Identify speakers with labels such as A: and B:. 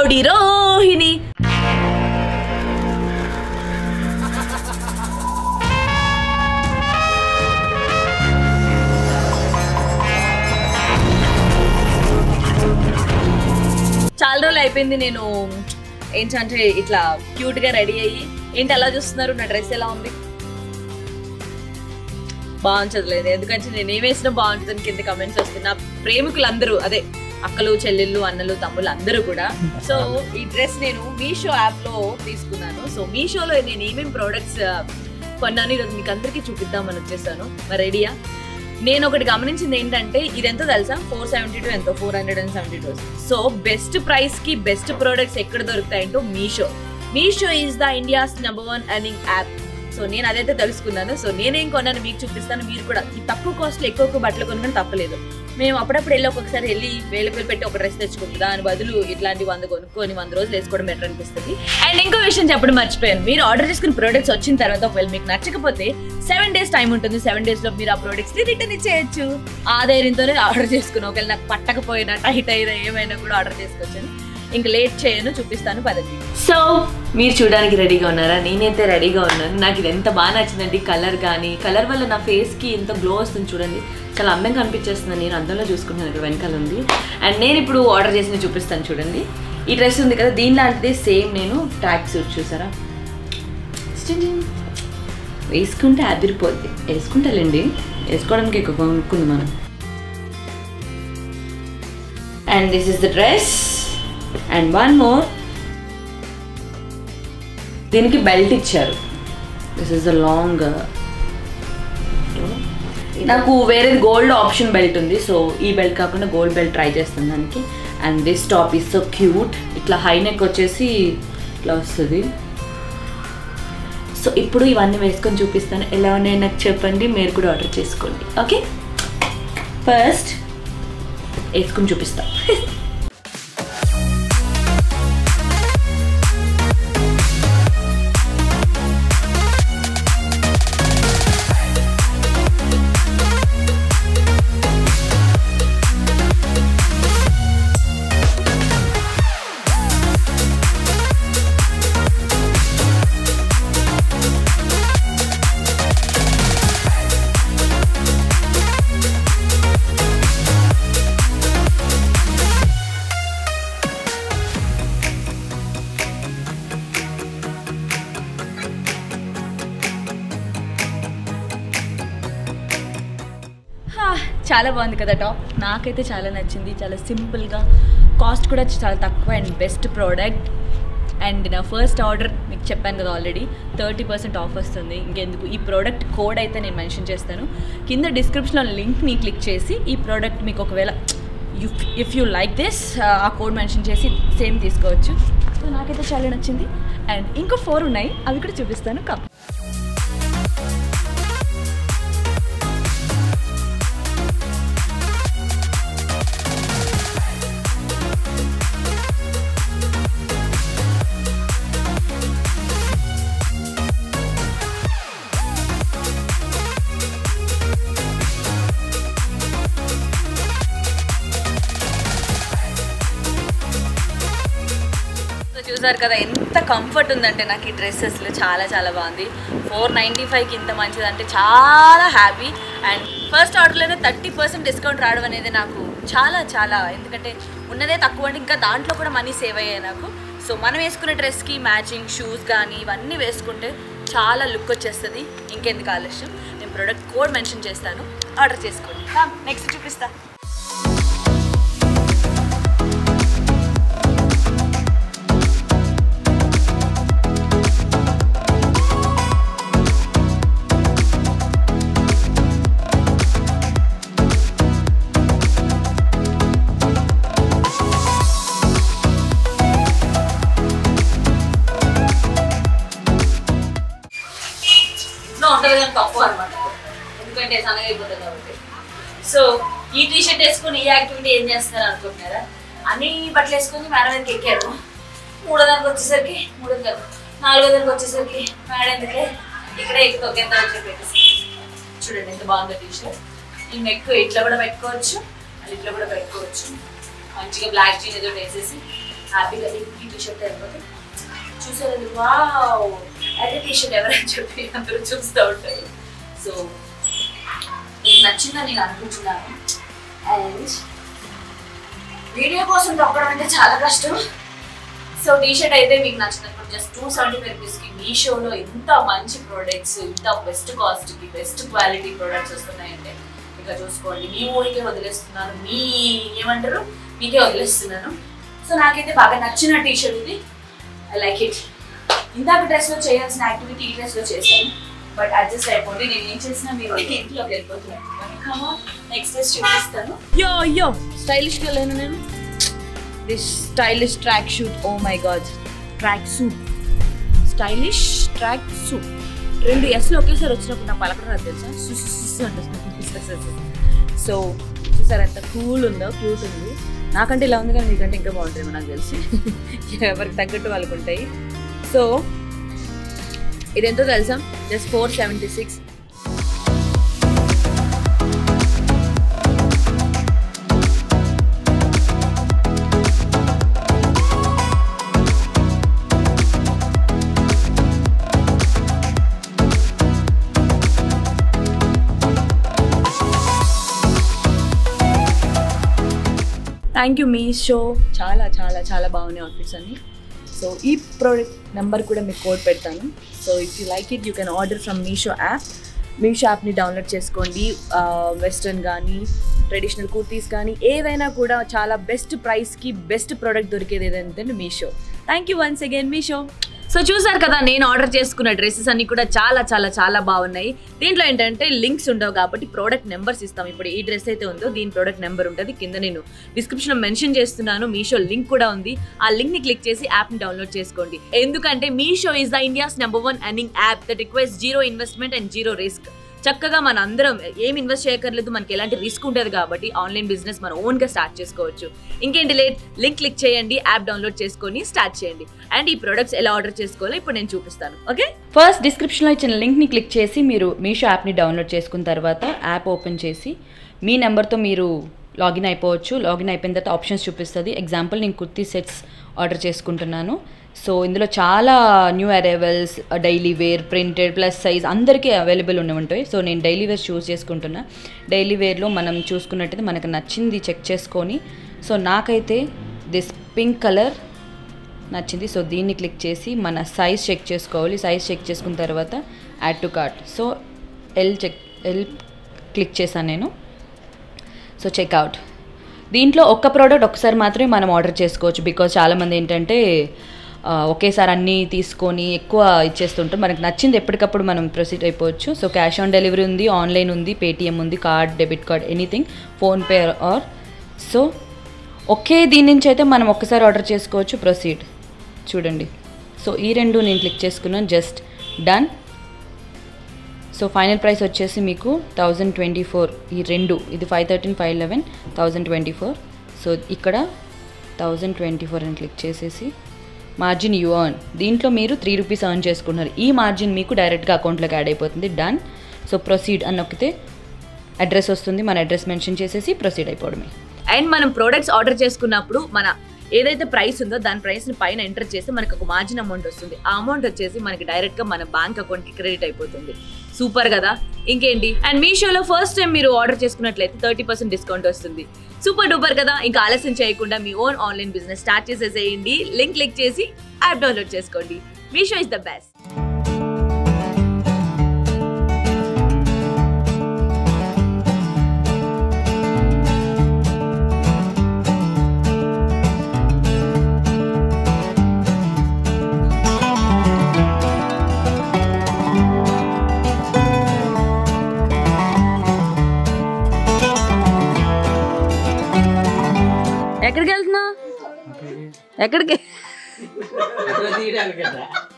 A: rowdy Rohini చాలా రోజులు అయిపోయింది నేను ఏంటంటే ఇట్లా క్యూట్ గా రెడీ అయ్యి ఏంటి అలా చూస్తున్నారు నా డ్రెస్ ఎలా ఉంది బాగుంచదులేదు ఎందుకంటే నేను ఏం వేసినా బాగుంటుందని కింద కమెంట్స్ వస్తాయి నా ప్రేమికులు అందరూ అదే అక్కలు చెల్లెళ్ళు అన్నలు తమ్ముళ్ళు అందరూ కూడా సో ఈ డ్రెస్ నేను మీషో యాప్ లో తీసుకున్నాను సో మీషోలో నేను ఏమేమి ప్రోడక్ట్స్ కొన్నాను ఈరోజు మీకు అందరికీ చూపిద్దామని వచ్చేసాను మరి రెడీయా నేను ఒకటి గమనించింది ఏంటంటే ఇది ఎంతో తెలుసా ఫోర్ సెవెంటీ టూ ఎంతో four hundred and seventy two so best price కి బెస్ట్ ప్రోడక్ట్స్ ఎక్కడ దొరుకుతాయంటో Meesho Meesho is the India's number one earning app so నేను అదైతే తెలుసుకున్నాను సో నేనేం కొన్నాను మీకు చూపిస్తాను మీరు కూడా ఈ తక్కువ కాస్ట్ ఎక్కువ ఎక్కువ బట్టలు కొనుక్కొని తప్పలేదు మేము అప్పుడప్పుడు వెళ్ళి ఒక్కొక్కసారి వెళ్ళి వేలు వేలు పెట్టి ఒక డ్రెస్ తెచ్చుకుంటాం దాని బదులు ఇట్లాంటి వంద కొనుక్కొని వంద రోజులు వేసుకోవడం బెటర్ అనిపిస్తుంది అండ్ ఇంకో విషయం చెప్పడం మర్చిపోయాను మీరు ఆర్డర్ చేసుకున్న ప్రోడక్ట్స్ వచ్చిన తర్వాత ఒకవేళ మీకు నచ్చకపోతే సెవెన్ డేస్ టైం ఉంటుంది సెవెన్ డేస్ లో మీరు ఆ ప్రోడక్ట్స్ ని రిటర్న్ ఇచ్చేయచ్చు ఆ ధైర్యంతోనే ఆర్డర్ చేసుకున్నాం ఒకవేళ నాకు పట్టకపోయినా టైట్ అయినా ఏమైనా కూడా ఆర్డర్ చేసుకోవచ్చని ఇంక లేట్ చేయను చూపిస్తాను పదండి సో మీరు చూడడానికి రెడీగా ఉన్నారా నేనైతే రెడీగా ఉన్నాను నాకు ఇది ఎంత బాగా నచ్చిందండి కలర్ కానీ కలర్ వల్ల నా ఫేస్కి ఎంత గ్లో వస్తుంది చూడండి చాలా అందంగా అనిపించేస్తుంది నేను అందంలో చూసుకుంటున్నాను ఇక్కడ వెనకాల ఉంది అండ్ నేను ఇప్పుడు ఆర్డర్ చేసి చూపిస్తాను చూడండి ఈ డ్రెస్ ఉంది కదా దీని లాంటిది సేమ్ నేను ట్రాక్ సూట్ చూసారా వేసుకుంటే అదిరిపోద్ది వేసుకుంటాలండి వేసుకోవడానికి ఎక్కువ కొనుక్కుంది మనం and this is the dress and one more దీనికి బెల్ట్ ఇచ్చారు దిస్ ఇస్ ద లాంగ్ నాకు వేరే గోల్డ్ ఆప్షన్ బెల్ట్ ఉంది సో ఈ బెల్ట్ కాకుండా గోల్డ్ బెల్ట్ ట్రై చేస్తాను దానికి and this top is so cute ఇట్లా హై నెక్ వచ్చేసి ఇట్లా వస్తుంది సో ఇప్పుడు ఇవన్నీ వేసుకొని చూపిస్తాను ఎలా ఉన్నాయో నాకు చెప్పండి మీరు కూడా ఆర్డర్ చేసుకోండి ఓకే ఫస్ట్ వేసుకొని చూపిస్తాను హా, చాలా బాగుంది కదా టాప్ నాకైతే చాలా నచ్చింది చాలా సింపుల్గా కాస్ట్ కూడా చాలా తక్కువ అండ్ బెస్ట్ ప్రోడక్ట్ అండ్ నా ఫస్ట్ ఆర్డర్ మీకు చెప్పాను కదా ఆల్రెడీ థర్టీ పర్సెంట్ ఆఫ్ వస్తుంది ఇంకెందుకు ఈ ప్రోడక్ట్ కోడ్ అయితే నేను మెన్షన్ చేస్తాను కింద డిస్క్రిప్షన్లో లింక్ని క్లిక్ చేసి ఈ ప్రోడక్ట్ మీకు ఒకవేళ if if you like this ఆ కోడ్ మెన్షన్ చేసి సేమ్ తీసుకోవచ్చు సో నాకైతే చాలా నచ్చింది అండ్ ఇంకో ఫోర్ ఉన్నాయి అవి కూడా చూపిస్తాను కప్ సో చూసారు కదా ఎంత కంఫర్ట్ ఉందంటే నాకు ఈ డ్రెస్ అసలు చాలా చాలా బాగుంది ఫోర్ నైంటీ ఫైవ్కి ఇంత మంచిది అంటే చాలా హ్యాపీ అండ్ ఫస్ట్ ఆర్డర్లోనే థర్టీ పర్సెంట్ డిస్కౌంట్ రావడం అనేది నాకు చాలా చాలా ఎందుకంటే ఉన్నదే తక్కువ అంటే ఇంకా దాంట్లో కూడా మనీ సేవ్ అయ్యాయి నాకు సో మనం వేసుకునే డ్రెస్కి మ్యాచింగ్ షూస్ కానీ ఇవన్నీ వేసుకుంటే చాలా లుక్ వచ్చేస్తుంది ఇంకెందుకు ఆలస్యం నేను ప్రోడక్ట్ కోడ్ మెన్షన్ చేస్తాను ఆర్డర్ చేసుకోండి నెక్స్ట్ చూపిస్తా నో ఉంటుంది కానీ తక్కువ అనమాట ఎందుకంటే సన్నగా అయిపోతుంది కాబట్టి సో ఈ టీ షర్ట్ వేసుకొని ఈ యాక్టివిటీ ఏం చేస్తారు అనుకుంటున్నారా అన్ని బట్టలు వేసుకొని మేడం మీదకి ఎక్కారు మూడో దానికి వచ్చేసరికి మూడో కాదు నాలుగో దానికి వచ్చేసరికి మేడం ఎందుకే ఇక్కడే ఎక్కి తొక్కేద్దాం అని చెప్పేసి చూడండి ఎంత బాగుందో టీ షర్ట్ ఈ నెక్ ఇట్లా కూడా పెట్టుకోవచ్చు మళ్ళీ ఇట్లా కూడా పెట్టుకోవచ్చు మంచిగా బ్లాక్ జీన్ ఏదో వేసేసి హ్యాపీగా ఈ టీ షర్ట్ అయిపోతే చూసారండి వావ్ అయితే టీ షర్ట్ ఎవరని చెప్పి అందరూ చూస్తూ ఉంటారు సో మీకు నచ్చిందని నేను అనుకుంటున్నాను అండ్ వీడియో కోసం తొక్కడం అంటే చాలా కష్టం సో టీ షర్ట్ అయితే మీకు నచ్చినప్పుడు జస్ట్ టూ సెవెంటీ ఫైవ్ రూపీస్కి మీషోలో ఇంత మంచి ప్రోడక్ట్స్ ఇంత బెస్ట్ కాస్ట్కి బెస్ట్ క్వాలిటీ ప్రోడక్ట్స్ వస్తున్నాయంటే ఇక చూసుకోండి మీ ఊరికే వదిలేస్తున్నాను మీ ఏమంటారు మీకే వదిలేస్తున్నాను సో నాకైతే బాగా నచ్చిన టీ షర్ట్ ఇది ఐ లైక్ ఇట్ ఇందాక డ్రెస్లో చేయాల్సిన యాక్టివిటీ ఈ డ్రెస్లో చేశాను బట్ అడ్జస్ట్ అయిపోండి నేను ఏం చేసినా మీరు ఇంట్లోకి వెళ్ళిపోతున్నాను నెక్స్ట్ డ్రెస్ చూపిస్తాను యో యో స్టైలిష్గా లేను నేను this stylish track suit oh my god track suit stylish track suit రెండు ఎస్లు ఒకేసారి వచ్చినప్పుడు నాకు పలకడం రాదు తెలుసా సుస్ సుస్ అంటే సో చూసారు ఎంత కూల్ ఉందో క్యూట్ ఉంది నాకంటే ఇలా ఉంది కానీ మీకంటే ఇంకా బాగుంటుంది నాకు తెలిసి ఎవరికి తగ్గట్టు వాళ్ళకు ఉంటాయి సో ఇదెంతో తెలుసా just four seventy six thank you Meesho చాలా చాలా చాలా బాగున్నాయి అవుట్ఫిట్స్ అన్ని సో ఈ ప్రోడక్ట్ నెంబర్ కూడా మీకు కోడ్ పెడతాను so if you like it you can order from Meesho app Meesho యాప్ని డౌన్లోడ్ చేసుకోండి వెస్ట్రన్ కానీ ట్రెడిషనల్ కుర్తీస్ కానీ ఏదైనా కూడా చాలా బెస్ట్ ప్రైస్కి బెస్ట్ ప్రోడక్ట్ దొరికేది ఏదంటే Meesho thank you once again Meesho so చూసారు కదా నేను ఆర్డర్ చేసుకున్న డ్రెస్సెస్ అన్ని కూడా చాలా చాలా చాలా బాగున్నాయి దీంట్లో ఏంటంటే లింక్స్ ఉండవు కాబట్టి ప్రోడక్ట్ నెంబర్స్ ఇస్తాం ఇప్పుడు ఈ డ్రెస్ అయితే ఉందో దీని ప్రోడక్ట్ నెంబర్ ఉంటుంది కింద నేను డిస్క్రిప్షన్ మెన్షన్ చేస్తున్నాను మీషో లింక్ కూడా ఉంది ఆ లింక్ ని క్లిక్ చేసి యాప్ ని డౌన్లోడ్ చేసుకోండి ఎందుకంటే Meesho is the India's number one earning app that request zero investment and zero risk చక్కగా మన అందరం ఏం ఇన్వెస్ట్ చేయక్కర్లేదు మనకి ఎలాంటి రిస్క్ ఉంటుంది కాబట్టి ఆన్లైన్ బిజినెస్ మనం ఓన్ గా స్టార్ట్ చేసుకోవచ్చు ఇంకేంటి లేట్ లింక్ క్లిక్ చేయండి యాప్ డౌన్లోడ్ చేసుకొని స్టార్ట్ చేయండి అండ్ ఈ ప్రొడక్ట్స్ ఎలా ఆర్డర్ చేసుకోవాలో ఇప్పుడు నేను చూపిస్తాను ఓకే
B: ఫస్ట్ డిస్క్రిప్షన్లో ఇచ్చిన లింక్ని క్లిక్ చేసి మీరు మీషో యాప్ని డౌన్లోడ్ చేసుకున్న తర్వాత యాప్ ఓపెన్ చేసి మీ నెంబర్తో మీరు లాగిన్ అయిపోవచ్చు లాగిన్ అయిపోయిన తర్వాత ఆప్షన్స్ చూపిస్తుంది ఎగ్జాంపుల్ నేను కుర్తీ సెట్స్ ఆర్డర్ చేసుకుంటున్నాను సో ఇందులో చాలా new arrivals daily wear printed plus size అందరికీ అవైలబుల్ ఉన్న ఉంటాయి సో నేను డైలీ వేర్ చూస్ చేసుకుంటున్నా డైలీ వేర్లో మనం చూసుకున్నట్టయితే మనకు నచ్చింది చెక్ చేసుకొని సో నాకైతే దిస్ పింక్ కలర్ నచ్చింది సో దీన్ని క్లిక్ చేసి మన సైజ్ చెక్ చేసుకోవాలి సైజ్ చెక్ చేసుకున్న తర్వాత add to cart so L check L click చేశాను నేను సో చెక్అవుట్ దీంట్లో ఒక్క ప్రోడక్ట్ ఒకసారి మాత్రమే మనం ఆర్డర్ చేసుకోవచ్చు బికాజ్ చాలామంది ఏంటంటే ఆ, ఒకేసారి అన్నీ తీసుకొని ఎక్కువ ఇచ్చేస్తుంటాం మనకు నచ్చింది ఎప్పటికప్పుడు మనం ప్రొసీడ్ అయిపోవచ్చు సో క్యాష్ ఆన్ డెలివరీ ఉంది ఆన్లైన్ ఉంది పేటిఎం ఉంది card debit card anything PhonePe or so okay దీని నుంచి అయితే మనం ఒక్కసారి ఆర్డర్ చేసుకోవచ్చు ప్రొసీడ్ చూడండి సో ఈ రెండు నేను క్లిక్ చేసుకున్నాను just done so final price వచ్చేసి మీకు థౌజండ్ ట్వంటీ ఫోర్ ఈ రెండు ఇది five thirteen five eleven thousand twenty four so ఇక్కడ థౌజండ్ ట్వంటీ ఫోర్ అని క్లిక్ చేసేసి మార్జిన్ యూ అర్న్ దీంట్లో మీరు త్రీ రూపీస్ అర్న్ చేసుకున్నారు ఈ మార్జిన్ మీకు డైరెక్ట్గా అకౌంట్లోకి యాడ్ అయిపోతుంది డన్ సో ప్రొసీడ్ అని నొక్కితే అడ్రస్ వస్తుంది మన అడ్రస్ మెన్షన్ చేసేసి ప్రొసీడ్ అయిపోవడమే
A: అండ్ మనం ప్రోడక్ట్స్ ఆర్డర్ చేసుకున్నప్పుడు మన ఏదైతే ప్రైస్ ఉందో దాని ప్రైస్ ని పైన ఎంటర్ చేస్తే మనకు ఒక మార్జిన్ అమౌంట్ వస్తుంది ఆ అమౌంట్ వచ్చేసి మనకి డైరెక్ట్ గా మన బ్యాంక్ అకౌంట్ కి క్రెడిట్ అయిపోతుంది సూపర్ కదా ఇంకేంటి అండ్ మీషోలో ఫస్ట్ టైం మీరు ఆర్డర్ చేసుకున్నట్లయితే థర్టీ పర్సెంట్ డిస్కౌంట్ వస్తుంది సూపర్ డూపర్ కదా ఇంకా ఆలస్యం చేయకుండా మీ ఓన్ ఆన్లైన్ బిజినెస్ స్టార్ట్ చేసేసేయండి లింక్ క్లిక్ చేసి యాప్ డౌన్లోడ్ చేసుకోండి మీషో ఇస్ ద బెస్ట్ ఎక్కడికి వెళ్తున్నా ఎక్కడికి
C: తీయడానికి